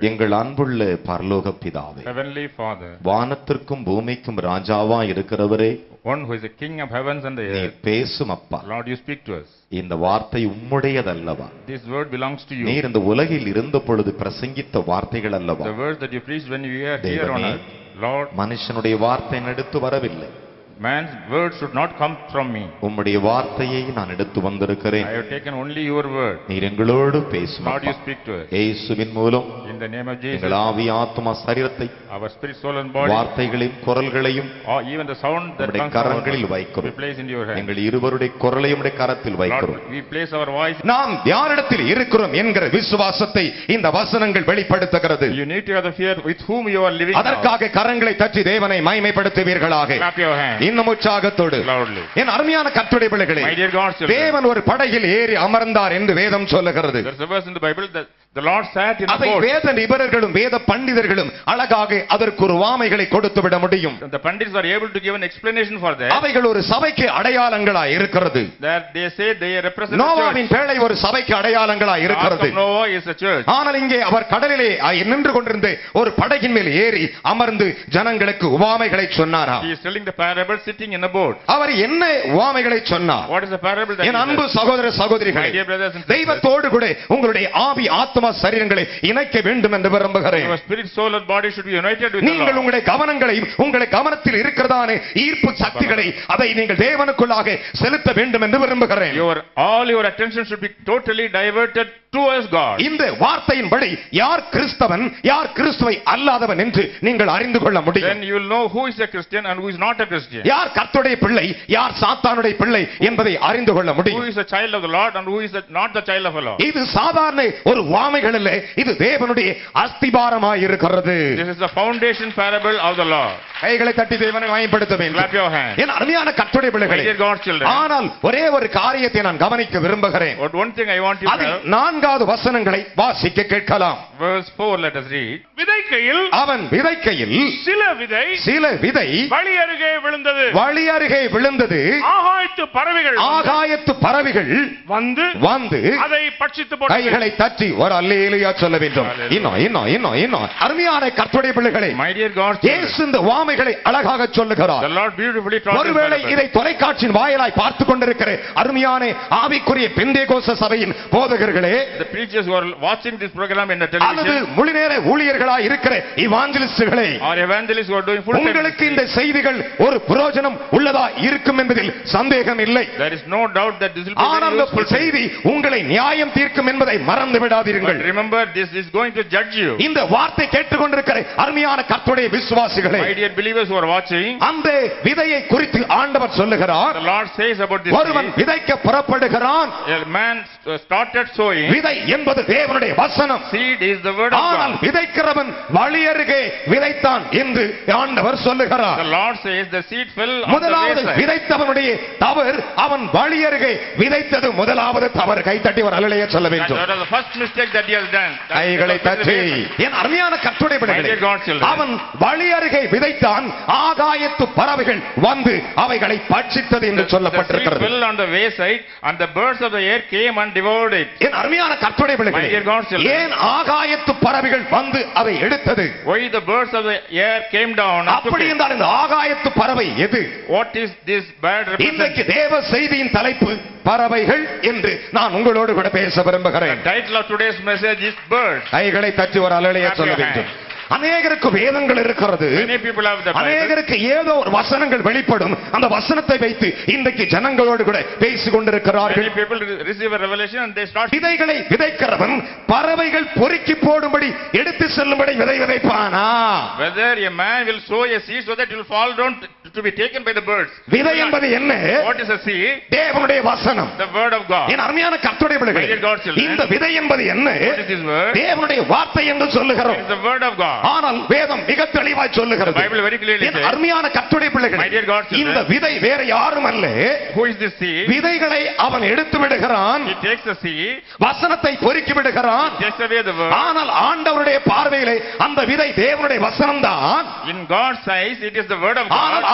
எங்கள் அன்புள்ள பரலோக பிதாவே Heavenly Father, வானத்திற்கும் பூமிக்கும் ராஜாவா இருக்கிறவரே one who is the King of heavens and the நீர் earth, பேசும் அப்பா Lord, you speak to us. இந்த வார்த்தை உம்முடையதல்லவா This word belongs to you. நீர் இந்த உலகில் இருந்த பொழுது பிரசங்கித்த வார்த்தைகள் அல்லவா The words that you preached when you were here on தேவனே. earth, Lord, மனுஷனுடைய வார்த்தை எடுத்து வரவில்லை man's words should not come from me. உம்முடைய வார்த்தையை நான் எடுத்து வந்திருக்கிறேன் I have taken only your word. நீர் எங்களோடு பேசும் Lord, you அப்பா. speak to us. இயேசுவின் மூலம் In the name of Jesus, எங்கள் ஆவி ஆத்மா சரீரத்தை our spirit, soul and body, வார்த்தைகளையும் குரல்களையும் or even the sound that உம்முடைய comes from our கரங்களில் mouth, we வைக்கிறோம் place into your hand. எங்கள் இருவருடைய குரலையும் உம்முடைய கரத்தில் வைக்கிறோம் Lord, we place our voice. நாம் யாரிடத்தில் இருக்கிறோம் என்கிற விசுவாசத்தை இந்த வசனங்கள் வெளிப்படுத்துகிறது You need to have the fear with whom you are living now. அதற்காக கரங்களை தட்டி தேவனை மைமைப்படுத்துவீர்களாக Clap your hands இன்னும் உற்சாகத்தோடு loudly. என் அருமையான கத்துடைய பிள்ளைகளே My dear God's children, தேவன் ஒரு படகில் ஏறி அமர்ந்தார் என்று வேதம் சொல்லுகிறது there's a verse in the Bible that the Lord sat in a அதை boat. வேத நிபுணர்களும் வேத பண்டிதர்களும் அழகாக அதற்கு ஒரு வாமைகளை கொடுத்து விட முடியும் The Pandits are able to give an explanation for that. அவைகள் ஒரு சபைக்கு அடையாளங்களா இருக்கிறது That they say they represent the நோவாவின் church. பேழை ஒரு சபைக்கு அடையாளங்களா The Ark இருக்கிறது of Noah is a church. ஆனால் இங்கே அவர் கடலிலே அஹ், நின்று கொண்டிருந்து ஒரு படகின் மேல் ஏறி அமர்ந்து ஜனங்களுக்கு உவாமைகளை சொன்னாரா He is telling the parable sitting in a boat. அவர் என்ன உவாமைகளை சொன்னார் What is the parable that N he அன்பு says? சகோதர My சகோதரிகளே dear brothers and sisters, தெய்வத்தோடு கூட உங்களுடைய ஆவி ஆத்மா சரீரங்களை இணைக்க வேண்டும் என்று விரும்புகிறேன் your spirit, soul and body should be united with the நீங்கள் Lord. உங்களுடைய கவனங்களை உங்களுடைய கவனத்தில் இருக்கிறதான ஈர்ப்பு சக்திகளை அதை நீங்கள் தேவனுக்குள்ளாக செலுத்த வேண்டும் என்று விரும்புகிறேன் Your all your attention should be totally diverted towards God. இந்த வார்த்தையின்படி யார் கிறிஸ்தவன் யார் கிறிஸ்துவை அல்லாதவன் என்று நீங்கள் அறிந்து கொள்ள முடியும் Then you will know who is a Christian and who is not a Christian. யார் கர்த்தருடைய பிள்ளை யார் சாத்தானுடைய பிள்ளை என்பதை அறிந்து கொள்ள Who முடியும் is a child of the Lord and who is a- not the child of the Lord. இது சாதாரண ஒரு வாமைகள் அல்ல இது தேவனுடைய அஸ்திபாரமாய் இருக்கிறது This is the foundation parable of the Lord. கைகளை தட்டி தேவனை வாய்ப்படுத்த வேண்டும் Clap your hands. என் அருமையான கர்த்தருடைய My பிள்ளைகளே dear God's children. ஆனால் ஒரே ஒரு காரியத்தை நான் கவனிக்க விரும்புகிறேன் But one thing I want you to அதில் know, நான்காவது வசனங்களை வாசிக்க கேட்கலாம் verse 4 let us read. விதைக்கையில் அவன் விதைக்கையில் சில விதை சில விதை வழி அருகே விழுந்தது வழி அருகே விழுந்தது ஆகாயத்து பறவைகள் வந்து ஆகாயத்து பறவைகள் வந்து வந்து அதை பட்சித்து போட்டது கைகளை தட்டி ஒரு அல்லேலியா சொல்ல வேண்டும் Hallelujah. இன்னும் இன்னும் இன்னும் இன்னும் அருமையான கர்த்தருடைய பிள்ளைகளை My dear God's children. இயேசு இந்த வாமைகளை அழகாக சொல்லுகிறார் The Lord beautifully taught this ஒருவேளை parable. இதை தொலைக்காட்சியின் வாயிலாய் பார்த்து கொண்டிருக்கிற அருமையான ஆவிக்குரிய பெந்தேகோச சபையின் போதகர்களே The preachers who are watching this program in the அல்லது television முழுநேர ஊழியர்களாய் இருக்கிற இவாஞ்சலிஸ்டுகளே or evangelists who are doing full time உங்களுக்கு இந்த செய்திகள் ஒரு பிரயோஜனம் உள்ளதா இருக்கும் என்பதில் சந்தேகம் இல்லை There is no doubt that this will be ஆனால் very அந்த useful. to you. செய்தி உங்களை நியாயம் தீர்க்கும் என்பதை மறந்து விடாதீர்கள் But remember, this is going to judge you. இந்த வார்த்தை கேட்டுக்கொண்டிருக்கிற அருமையான கர்த்தருடைய விசுவாசிகளே My dear believers who are watching, அந்த விதையை குறித்து ஆண்டவர் சொல்லுகிறார் the Lord says about this ஒருவன் seed, விதைக்க புறப்படுகிறான் a man uh, started sowing. விதை என்பது தேவனுடைய வசனம் Seed is the word of ஆனால் God. விதைக்கிறவன் வழியருகே விதைத்தான் என்று ஆண்டவர் சொல்லுகிறார் The Lord says the seed fell on the முதலாவது wayside. விதைத்தவனுடைய தவறு அவன் வழியருகே விதைத்தது முதலாவது தவறு கைத்தட்டி ஒரு அலைய சொல்ல That வேண்டும் that was the first mistake that he has done. That- கைகளை that was the தட்டி wayside. என் அருமையான கட்டுரை My dear God's children. அவன் வழி அருகே விதைத்தான் ஆகாயத்து பறவைகள் வந்து அவைகளை பட்சித்தது என்று The- the seed சொல்லப்பட்டிருக்கிறது fell on the wayside and the birds of the air came and devoured it. என் அருமையான கட்டுரை My dear God's children. ஏன் ஆகாயத்து பறவைகள் வந்து அதை எடுத்தது Why the birds of the air came down and took அப்படி it? என்றால் இந்த ஆகாயத்து பறவை எது What is this bird இன்றைக்கு represent? தேவ செய்தியின் தலைப்பு பறவைகள் என்று நான் உங்களோடு கூட பேச விரும்புகிறேன் The title of today's message is birds. கைகளை தட்டி ஒரு அலைய Clap சொல்ல your வேண்டும் அநேகருக்கு வேதங்கள் இருக்கிறது Many people have the Bible. அநேகருக்கு ஏதோ ஒரு வசனங்கள் வெளிப்படும் அந்த வசனத்தை வைத்து இன்றைக்கு ஜனங்களோடு கூட பேசிக் கொண்டிருக்கிறார்கள் Many people re- receive a revelation and they start. விதைகளை விதைக்கிறவன் பறவைகள் பொறுக்கி போடும்படி எடுத்து செல்லும்படி விதை விதைப்பானா Whether a man will sow a seed so that it will fall down to, to be taken by the birds. விதை என்பது என்ன What is a seed? தேவனுடைய வசனம் The word of God. என் அருமையான கர்த்தருடைய பிள்ளைகளே My dear God's children. இந்த விதை என்பது என்ன What is this word? தேவனுடைய வார்த்தை என்று It சொல்லுகிறோம் is the word of God. ஆனால் வேதம் மிக தெளிவாய் சொல்லுகிறது The Bible very clearly N says- அருமையான கர்த்தருடைய பிள்ளைகளே My dear God's children. இந்த விதை வேற யாரும் அல்ல Who is this seed? விதைகளை அவன் எடுத்து விடுகிறான் He takes the seed, வசனத்தை பொறுக்கி விடுகிறான் takes away the word. ஆனால் ஆண்டவருடைய பார்வையிலே அந்த விதை தேவனுடைய வசனம்தான் In God's eyes, it is the word of ஆனால் God.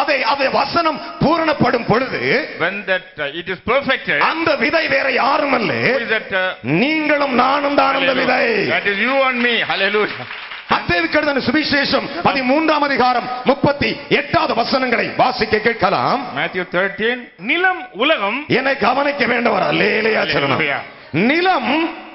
அதை அதை வசனம் பூரணப்படும் பொழுது when that uh, it is perfected, அந்த விதை வேற யாரும் அல்ல who is that? Uh, நீங்களும் நானும் தான் அந்த விதை hallelujah. That is you and me. Hallelujah. மத்தேயுக்கு எழுதின சுவிசேஷம் பதிமூன்றாம் அதிகாரம் முப்பத்தி எட்டாவது வசனங்களை வாசிக்க கேட்கலாம் Matthew 13. நிலம் உலகம் என்னை கவனிக்க வேண்டவர் அல்லேலியா சொல்லணும் Hallelujah. நிலம்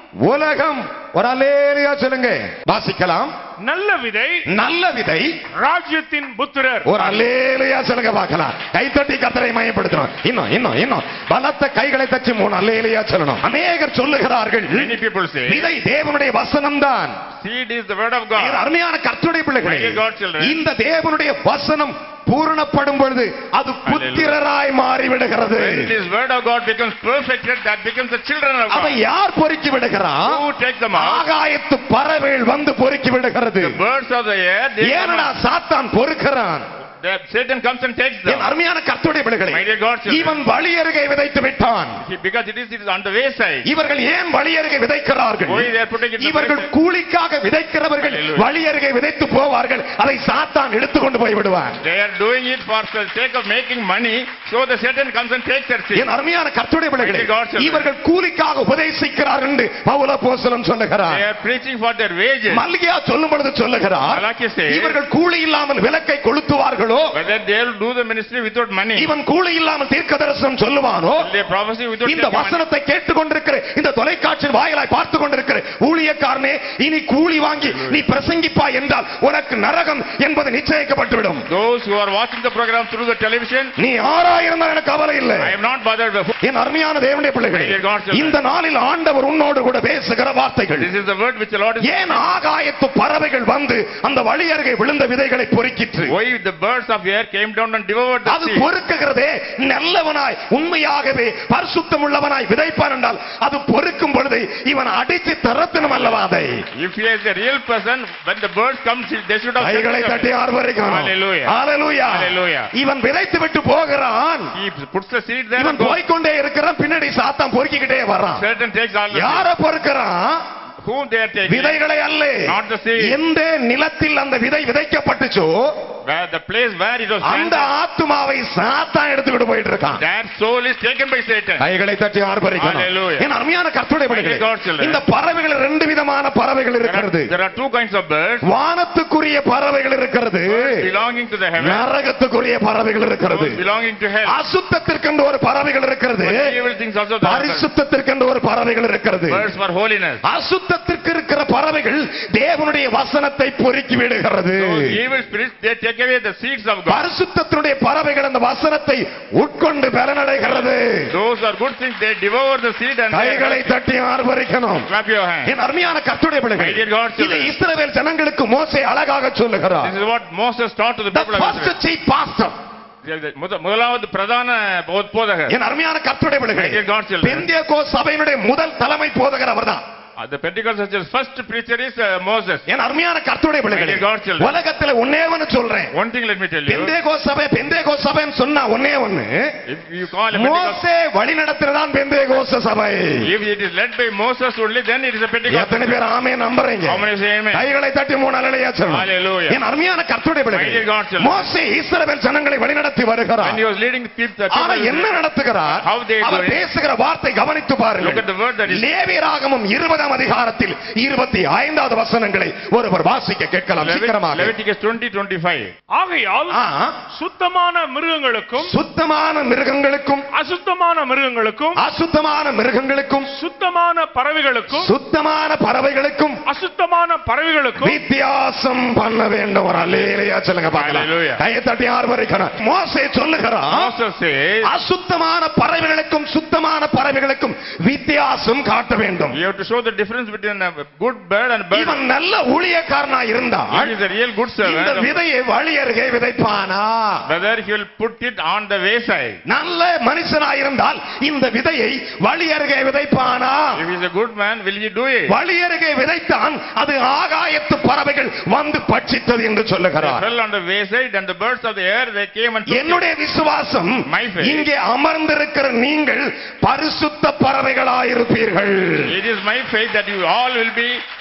உலகம் ஒரு அல்லேலியா சொல்லுங்க வாசிக்கலாம் நல்ல விதை நல்ல விதை ராஜ்யத்தின் புத்திரர் ஒரு அல்லேலியா சொல்லுங்க பார்க்கலாம் கைத்தட்டி கத்தரை மயப்படுத்தணும் இன்னும் இன்னும் இன்னும் பலத்த கைகளை தச்சு மூணு அல்லேலியா சொல்லணும் அநேகர் சொல்லுகிறார்கள் Many people say, விதை தேவனுடைய வசனம் தான் seed is the word of God. அருமையான கர்த்தருடைய பிள்ளைகளே My dear God children. இந்த தேவனுடைய வசனம் பூரணப்படும் பொழுது அது புத்திரராய் மாறிவிடுகிறது When this word of God becomes perfected, that becomes the children of அதை God. யார் பொறுக்கி விடுகிறான் Who take them out? ஆகாயத்து பறவைகள் வந்து பொறுக்கி விடுகிறது The birds of the air, they come ஏனடா out. சாத்தான் பொறுக்கிறான் That Satan comes and takes them. என் அருமையான கர்த்தருடைய பிள்ளைகளே My dear God children. இவன் வழி அருகே விதைத்து விட்டான் He- Because it is, it is on the wayside. இவர்கள் ஏன் வழி அருகே விதைக்கிறார்கள் Why they are putting it in the இவர்கள் wayside? கூலிக்காக விதைக்கிறவர்கள் Hallelujah. வழி அருகே விதைத்து போவார்கள் அதை சாத்தான் எடுத்துக்கொண்டு போய் விடுவான் They are doing it for the sake of making money, so the Satan comes and takes their seed. என் அருமையான கர்த்தருடைய பிள்ளைகளே My dear God children. இவர்கள் கூலிக்காக உபதேசிக்கிறார் என்று பவுல போசலம் சொல்லுகிறார் They are preaching for their wages. மல்கியா சொல்லும் பொழுது சொல்லுகிறார் Malachi says- இவர்கள் கூலி இல்லாமல் விளக்கை கொளுத்துவார்களோ Whether they will do the ministry without money, இவன் கூலி இல்லாமல் தீர்க்க தரிசனம் சொல்லுவானோ they prophecy without இந்த taking money. வசனத்தை கேட்டுக்கொண்டிருக்கிற இந்த தொலைக்காட்சி வாயிலாய் பார்த்து கொண்டிருக்கிற ஊழியக்காரனே இனி கூலி வாங்கி நீ பிரசங்கிப்பா என்றால் உனக்கு நரகம் என்பது நிச்சயிக்கப்பட்டுவிடும் Those who are watching the program through the television, நீ ஆறாயிரம் எனக்கு கவலை இல்லை I am not bothered. with- என் அருமையான தேவனுடைய பிள்ளைகளே My dear God children. இந்த நாளில் ஆண்டவர் உன்னோடு கூட பேசுகிற வார்த்தைகள் This is the word which the Lord is. ஏன் ஆகாயத்து பறவைகள் வந்து அந்த வழி அருகே விழுந்த விதைகளை பொறுக்கிற்று Why the birds of air came down and devoured the அது seed? பொறுக்குகிறதே நல்லவனாய் உண்மையாகவே பரிசுத்தம் உள்ளவனாய் விதைப்பான் என்றால் அது பொறுக்கும் பொழுது இவன் அடித்து திறத்தணும் அல்லவா அதை If he is a real person, when the birds come, they should have. கைகளை தட்டி ஆர்வரிக்கணும் Hallelujah. Hallelujah. Hallelujah. இவன் விதைத்து விட்டு போகிறான் He puts the seed there இவன் and goes. போய்க்கொண்டே இருக்கிறான் பின்னாடி சாத்தான் பொறுக்கிக்கிட்டே வர்றான் Satan takes all the யார பொறுக்கிறான் seed. Whom they are taking? விதைகளை அல்ல Not the seed. எந்த நிலத்தில் அந்த விதை விதைக்கப்பட்டுச்சோ Where the place where it was அந்த planted, ஆத்துமாவை சாத்தான் எடுத்துக்கிட்டு போயிட்டு இருக்கான் that soul is taken by Satan. கைகளை தட்டி ஆர்ப்பரிக்கணும் Hallelujah. என் அருமையான கர்த்தருடைய My dear பிள்ளைகளே, God children. இந்த பறவைகள் ரெண்டு விதமான பறவைகள் There are, இருக்கிறது there are two kinds of birds. வானத்துக்குரிய பறவைகள் இருக்கிறது Birds belonging to the heaven, நரகத்துக்குரிய பறவைகள் இருக்கிறது those belonging to hell. அசுத்தத்திற்கென்று ஒரு பறவைகள் இருக்கிறது But evil things also there are. பரிசுத்தத்திற்கென்று ஒரு பறவைகள் இருக்கிறது Birds for holiness. அசுத்தத்திற்கு இருக்கிற பறவைகள் தேவனுடைய வசனத்தை பொறுக்கி விடுகிறது Those evil spirits, they take away the seeds of God. பரிசுத்தத்தினுடைய பறவைகள் அந்த வசனத்தை உட்கொண்டு பலனடைகிறது Those are good things, they devour the seed and கைகளை they தட்டி ஆர்ப்பரிக்கணும் clap your hands. என் அருமையான கர்த்தருடைய My dear பிள்ளைகள் God இது children. இஸ்ரவேல் ஜனங்களுக்கு மோசே அழகாக சொல்லுகிறார் This is what Moses taught to the The people of first Israel. chief pastor முத- முதலாவது பிரதான போத- போதகர் என் அருமையான கர்த்தருடைய My dear பிள்ளைகள் God children. பெந்தியகோ சபையினுடைய முதல் தலைமை போதகர் அவர்தான் Uh, The Pentecost Church's first preacher is uh, Moses. என் அருமையான கர்த்தருடைய My dear God பிள்ளைகள் children. உலகத்துல ஒன்னே ஒன்னு சொல்றேன் One thing let me tell you. பெந்தேகோ சபை பெந்தேகோ சபைன்னு சொன்னா ஒன்னே ஒண்ணு If you call a Pentecost, மோசே வழி நடத்துறதான் பெந்தேகோச சபை if it is led by Moses only, then it is a Pentecost. எத்தனை பேர் ஆமே நம்புறீங்க How many say amen? கைகளை தட்டி மூணு அலையா Hallelujah. என் அருமையான கர்த்தருடைய My dear பிள்ளைகள் God children. மோசே இஸ்ரவேல் ஜனங்களை வழிநடத்தி When வருகிறார் he was leading the people, the ஆனா people என்ன நடத்துகிறார் How they அவர் doing? பேசுகிற வார்த்தை கவனித்து look at the பாருங்கள் word that is லேவியராகமம் இருபதாம் அதிகாரத்தில் இருபத்தி ஐந்தாவது வசனங்களை ஒருவர் வாசிக்க கேட்கலாம் Levit- சீக்கிரமாக Leviticus 20, 25. ஆகையால் ஆ, சுத்தமான மிருகங்களுக்கும் சுத்தமான மிருகங்களுக்கும் அசுத்தமான மிருகங்களுக்கும் அசுத்தமான மிருகங்களுக்கும் சுத்தமான பறவைகளுக்கும் சுத்தமான பறவைகளுக்கும் அசுத்தமான பறவைகளுக்கும் வித்தியாசம் பண்ண வேண்டும் ஒரு அல்லேலையா சொல்லுங்க பார்க்கலாம் Hallelujah. கையை தட்டி ஆர்வரிக்கணும் மோசே சொல்லுகிறான் Moses says, அசுத்தமான பறவைகளுக்கும் சுத்தமான பறவைகளுக்கும் வித்தியாசம் காட்ட வேண்டும் you have to show the difference between a good bird and bird. இவன் நல்ல ஊழியக்காரனா He இருந்தால் is a real good இந்த servant. விதையை வழி அருகே விதைப்பானா Whether he will put it on the wayside. நல்ல மனுஷனா இருந்தால் இந்த விதையை வழி அருகே விதைப்பானா If he is a good man, will he do it? வழி அருகே விதைத்தான் அது ஆகாயத்து பறவைகள் வந்து பட்சித்தது என்று They சொல்லுகிறார் fell on the wayside and the birds of the air, they came and took it. என்னுடைய விசுவாசம் My faith. இங்கே அமர்ந்திருக்கிற நீங்கள் பரிசுத்த பறவைகளாயிருப்பீர்கள் It is my faith that you all will be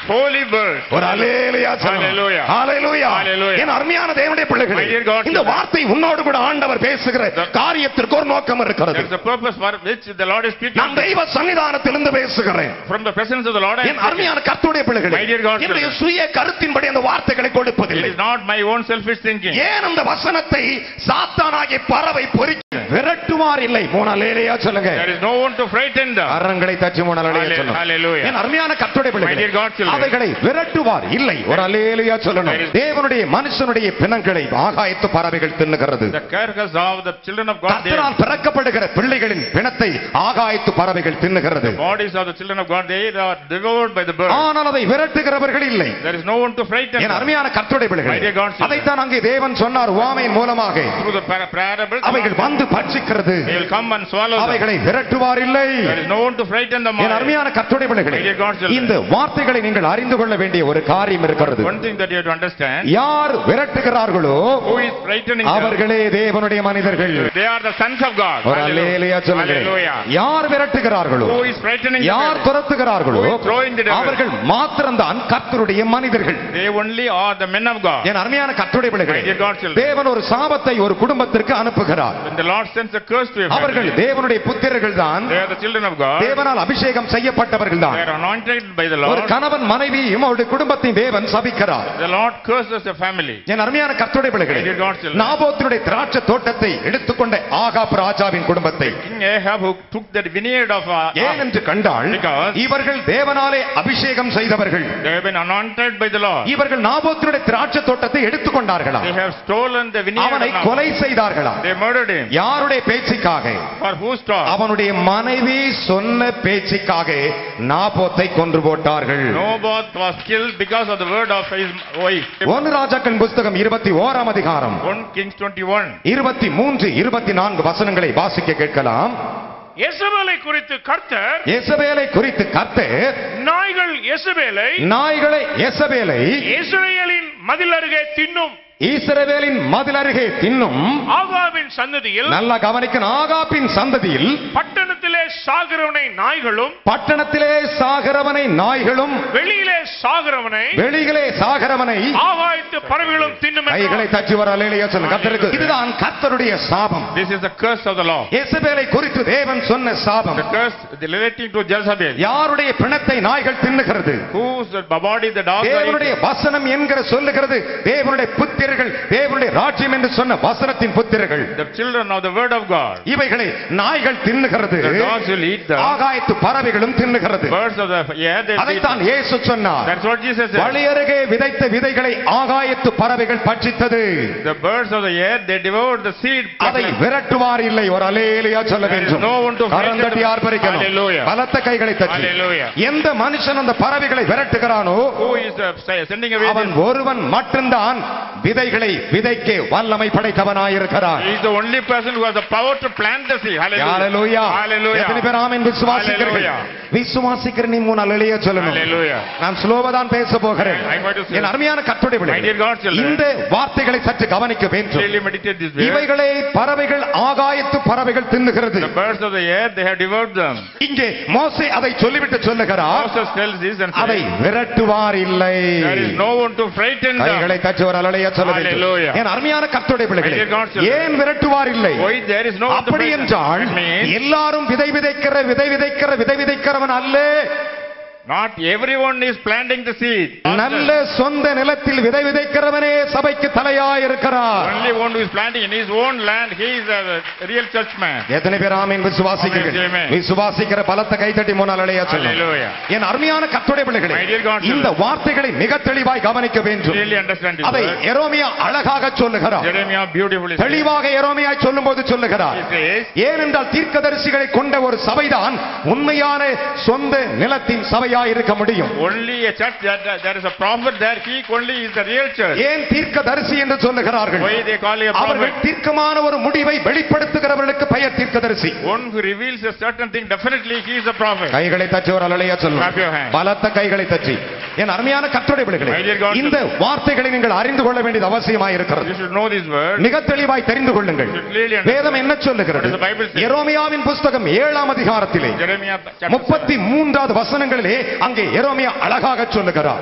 holy birth. ஒரு அலேலியா Hallelujah. ஹalleluya Hallelujah. என் அருமையான தேவனுடைய பிள்ளைகளே My dear God, இந்த வார்த்தை உன்னோடு கூட ஆண்டவர் பேசுகிற காரியத்திற்கு ஒரு நோக்கம் இருக்கிறது There is a purpose for which the Lord is speaking. நான் தெய்வ சன்னிதானத்திலிருந்து பேசுகிறேன் From the presence of the Lord, I am N speaking. அருமையான கர்த்தருடைய பிள்ளைகளே My dear God, என்னுடைய சுய கருத்தின்படி அந்த வார்த்தைகளை It கொடுப்பதில்லை is not my own selfish thinking. ஏன் அந்த வசனத்தை சாத்தானாகிய பறவை பொறி விரட்டுவார் இல்லை மூணாலேலையா சொல்லுங்க There is no one to frighten them. கரங்களை தச்சு மூணாலேயா Halle- சொல்லுங்க Hallelujah. என் அருமையான கர்த்தருடைய My பிள்ளைகளே dear God children. அவைகளை விரட்டுவார் இல்லை ஒரு அலேலியா சொல்லணும் There is- தேவனுடைய மனுஷனுடைய பிணங்களை ஆகாயத்து பறவைகள் தின்னுகிறது The carcass of the children of God, they, கர்த்தரால் பிறக்கப்படுகிற பிள்ளைகளின் பிணத்தை ஆகாயத்து பறவைகள் தின்னுகிறது bodies of the children of God, they are devoured by the birds. ஆனால் அதை விரட்டுகிறவர்கள் இல்லை There is no one to frighten N them. அருமையான கர்த்தருடைய My பிள்ளைகளே dear God children. அதைத்தான் அங்கே தேவன் சொன்னார் உவமையின் மூலமாக Through the par- parable, அவைகள் வந்து பட்சிக்கிறது they will come and swallow them. அவைகளை விரட்டுவார் இல்லை There is no one to frighten them. என் அருமையான கர்த்தருடைய பிள்ளைகளே My dear God children. இந்த வார்த்தைகளை நீங்கள் அறிந்து கொள்ள வேண்டிய ஒரு காரியம் இருக்கிறது One thing that you have to understand, யார் விரட்டுகிறார்களோ who is frightening them? அவர்களே தேவனுடைய மனிதர்கள் They are the sons of God. ஒரு அல்லேலியா சொல்லுங்க Hallelujah. யார் விரட்டுகிறார்களோ Who is frightening the யார் devil? துரத்துகிறார்களோ Who is throwing the devil? அவர்கள் மாத்திரம்தான் கர்த்தருடைய மனிதர்கள் They only are the men of God. என் அருமையான கர்த்தருடைய பிள்ளைகளே My dear God children. தேவன் ஒரு சாபத்தை ஒரு குடும்பத்திற்கு அனுப்புகிறார் When the Lord sends a curse to a அவர்கள் family, தேவனுடைய புத்திரர்கள் தான் they are the children of God. தேவனால் அபிஷேகம் செய்யப்பட்டவர்கள் தான் They are anointed by the ஒரு Lord. கணவன் மனைவியும் அவருடைய குடும்பத்தையும் தேவன் சபிக்கிறார் The Lord curses the family. என் அருமையான கர்த்தருடைய பிள்ளைகளே My dear God children. நாபோத்தினுடைய திராட்சை தோட்டத்தை எடுத்துக்கொண்ட ஆகாப் ராஜாவின் குடும்பத்தை King Ahab who took that vineyard of uh, ஏன் என்று கண்டால் Because- இவர்கள் தேவனாலே அபிஷேகம் செய்தவர்கள் they have been anointed by the Lord. இவர்கள் நாபோத்தினுடைய திராட்சை தோட்டத்தை எடுத்துக்கொண்டார்களா They have stolen the vineyard அவனை of Nabal. கொலை செய்தார்களா They murdered him. யாருடைய பேச்சுக்காக For whose talk? அவனுடைய மனைவி சொன்ன பேச்சுக்காக நாபோத்தை கொன்று போட்டார்கள் Naboth was killed because of the word of his wife. ஒன்று ராஜாக்கள் புஸ்தகம் இருபத்தி ஓராம் அதிகாரம் 1 Kings 21. இருபத்தி மூன்று இருபத்தி நான்கு வசனங்களை வாசிக்க கேட்கலாம் எசபேலை குறித்து கர்த்தர் எசபேலை குறித்து கர்த்தர் நாய்கள் எசபேலை நாய்களை எசபேலை இஸ்ரவேலின் மதில் அருகே தின்னும் ஈஸ்ரவேலின் மதில் அருகே தின்னும் ஆகாவின் சந்ததியில் நல்லா கவனிக்கணும் ஆகாப்பின் சந்ததியில் பட்டணத்திலே சாகிறவனை நாய்களும் பட்டணத்திலே சாகிறவனை நாய்களும் வெளியிலே சாகிறவனை வெளிகளே சாகிறவனை ஆகாயத்து பறவைகளும் தின்னும் என்றார். கைகளை தச்சு வர அலையிலேயே சொல்லுங்க கர்த்தருக்கு இதுதான் கர்த்தருடைய சாபம் This is the curse of the law. எசபேலை குறித்து தேவன் சொன்ன சாபம் The curse relating to Jezebel. யாருடைய பிணத்தை நாய்கள் தின்னுகிறது Whose body the dogs are தேவனுடைய eating. வசனம் என்கிற சொல்லுகிறது தேவனுடைய புத்திரர்கள் தேவனுடைய ராஜ்யம் என்று சொன்ன வசனத்தின் புத்திரர்கள் The children of the word of God. இவைகளை நாய்கள் தின்னுகிறது The dogs will eat them. ஆகாயத்து பறவைகளும் தின்னுகிறது Birds of the air they will eat. அதைத்தான் இயேசு சொன்னார் That's what Jesus said. வழி அருகே விதைத்த விதைகளை ஆகாயத்து பறவைகள் பட்சித்தது The birds of the air they devoured the seed. அதை விரட்டுவார் இல்லை ஒரு அலேலியா சொல்ல There is வேண்டும் no one to fight கரந்தட்டி them. ஆர்ப்பரிக்கணும் Hallelujah. பலத்த கைகளை தட்டி Hallelujah. எந்த மனுஷன் அந்த pறவைகளை விரட்டுகிறானோ Who is uh, say- sending away அவன் this? ஒருவன் மட்டும்தான் விதைகளை விதைக்க வல்லமை படைத்தவனாயிருக்கிறான் He is the only person who has the power to plant the seed. Hallelujah. ஹalleluya Hallelujah. எத்தனை பேர் ஆமென் விசுவாசிக்கிறீர்கள் Hallelujah. விசுவாசிக்கிற நீ மூணு அலையிலேயே சொல்லணும் Hallelujah. நான் ஸ்லோவா தான் பேச போகிறேன் I'm going to say- என் அருமையான கட்டுரை My dear God children. இந்த வார்த்தைகளை சற்று கவனிக்க வேண்டும் Really meditate this way. இவைகளை பறவைகள் ஆகாயத்து பறவைகள் தின்னுகிறது The birds of the air they have devoured them. இங்கே மோசே அதை சொல்லிவிட்டு சொல்லுகிறார் Moses tells this and அதை says, விரட்டுவார் இல்லை there is no one to frighten them. கைகளை தச்சு ஒரு அலையா சொல்ல வேண்டும் Hallelujah. என் அருமையான கர்த்தருடைய பிள்ளைகளே My dear God children. ஏன் விரட்டுவார் இல்லை Why there is no one to அப்படி frighten என்றால் them? It means எல்லாரும் விதை விதைக்கிற விதை விதைக்கிற விதை விதைக்கிறவன் அல்ல not everyone is planting the seed. நல்ல சொந்த நிலத்தில் விதை விதைக்கிறவனே சபைக்கு தலையாய் இருக்கிறார் Only one who is planting in his own land, he is a real churchman. எத்தனை பேர் ஆமீன் விசுவாசிக்கிறீர்கள் Amen. விசுவாசிக்கிற பலத்த கைத்தட்டி முன்னால் அலையா சொல்லுங்க Hallelujah. என் அருமையான கர்த்தருடைய பிள்ளைகளே My dear God children. இந்த வார்த்தைகளை மிக தெளிவாய் கவனிக்க வேண்டும் Really understand this அதை word. எரோமியா அழகாக சொல்லுகிறார் Jeremiah beautifully says, தெளிவாக எரோமியாய் சொல்லும்போது சொல்லுகிறார் he says, ஏனென்றால் தீர்க்கதரிசிகளை கொண்ட ஒரு சபைதான் உண்மையான சொந்த நிலத்தின் சபையாய் இருக்க முடியும் only a church that that there is a prophet there, he only is the real church. ஏன் தீர்க்கதரிசி என்று சொல்லுகிறார்கள் Why they call him a அவர்கள் prophet? தீர்க்கமான ஒரு முடிவை வெளிப்படுத்துகிறவர்களுக்கு பெயர் தீர்க்கதரிசி One who reveals a certain thing, definitely he is a prophet. கைகளை தச்சு ஒரு அலையா Clap your சொல்லும் hands. பலத்த கைகளை தச்சு என் அருமையான கர்த்தருடைய பிள்ளைகளே My dear God, இந்த வார்த்தைகளை நீங்கள் அறிந்து கொள்ள வேண்டியது அவசியமாய் இருக்கிறது You should know this word. மிக தெளிவாய் தெரிந்து கொள்ளுங்கள் You should clearly understand. வேதம் என்ன சொல்லுகிறது What does the Bible say? எரோமியாவின் புஸ்தகம் ஏழாம் அதிகாரத்திலே Jeremiah chapter முப்பத்தி மூன்றாவது வசனங்களிலே அங்கே எரோமியா அழகாக சொல்லுகிறார்